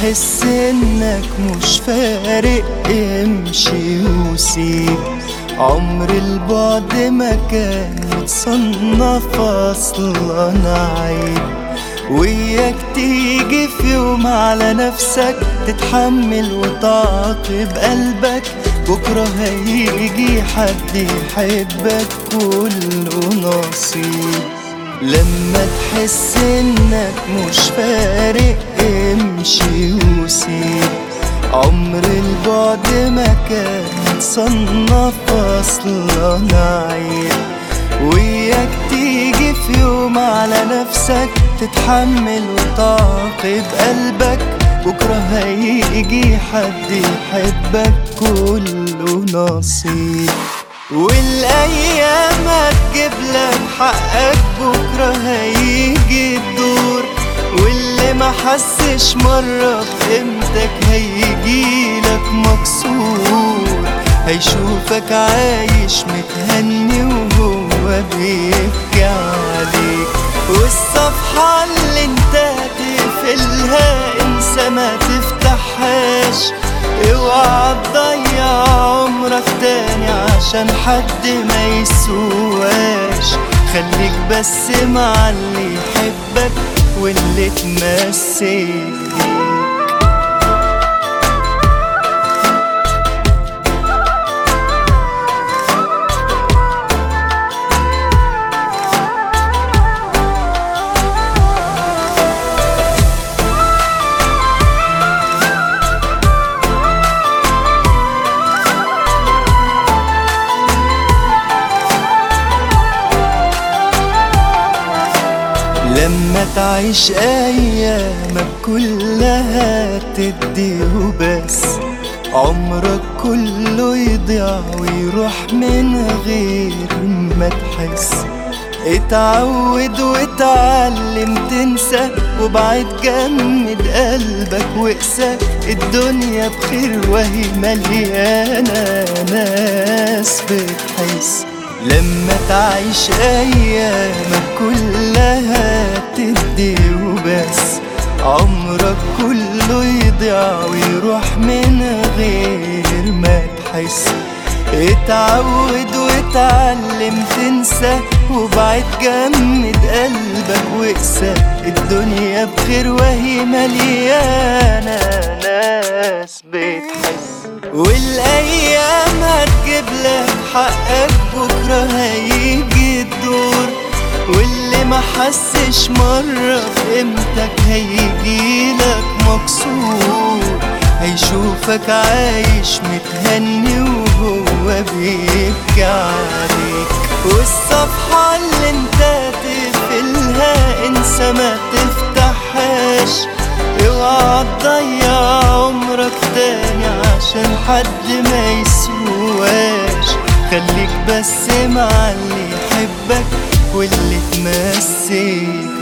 تحس انك مش فارق امشي وسيب عمر البعد ما كان متصنف اصلا عيب وياك تيجي في يوم على نفسك تتحمل وتعاقب قلبك بكرة هيجي حد يحبك كله نصيب لما تحس انك مش فارق امشي وسيب عمر البعد ما كان متصنف اصلا عيب وياك تيجي في يوم على نفسك تتحمل وتعاقب قلبك بكرة هيجي حد يحبك كله نصيب والايام هتجيب لك حقك بكره هيجي الدور واللي ما حسش مره بقيمتك هيجي لك مكسور هيشوفك عايش متهني وهو بيبكي عليك والصفحة اللي انت تقفلها انسى ما تفتحهاش اوعى تضيع عمرك تاني عشان حد ما يسواش خليك بس مع اللي يحبك واللي تمسك بيه لما تعيش أيامك كلها تدي وبس عمرك كله يضيع ويروح من غير ما تحس اتعود واتعلم تنسى وبعد جمد قلبك واقسى الدنيا بخير وهي مليانة ناس بتحس لما تعيش أيامك كلها تدي وبس عمرك كله يضيع ويروح من غير ما تحس اتعود واتعلم تنسى وبعد جمد قلبك واقسى الدنيا بخير وهي مليانة ناس بتحس والايام هتجيب لك حقك بكره هيجي الدور واللي ما حسش مرة بقيمتك هيجي لك مكسور هيشوفك عايش متهني وهو بيبكي عليك والصفحة اللي انت تقفلها انسى ما تفتحهاش اوعى تضيع عمرك تاني عشان حد ما يسواش خليك بس مع اللي يحبك واللي تمسك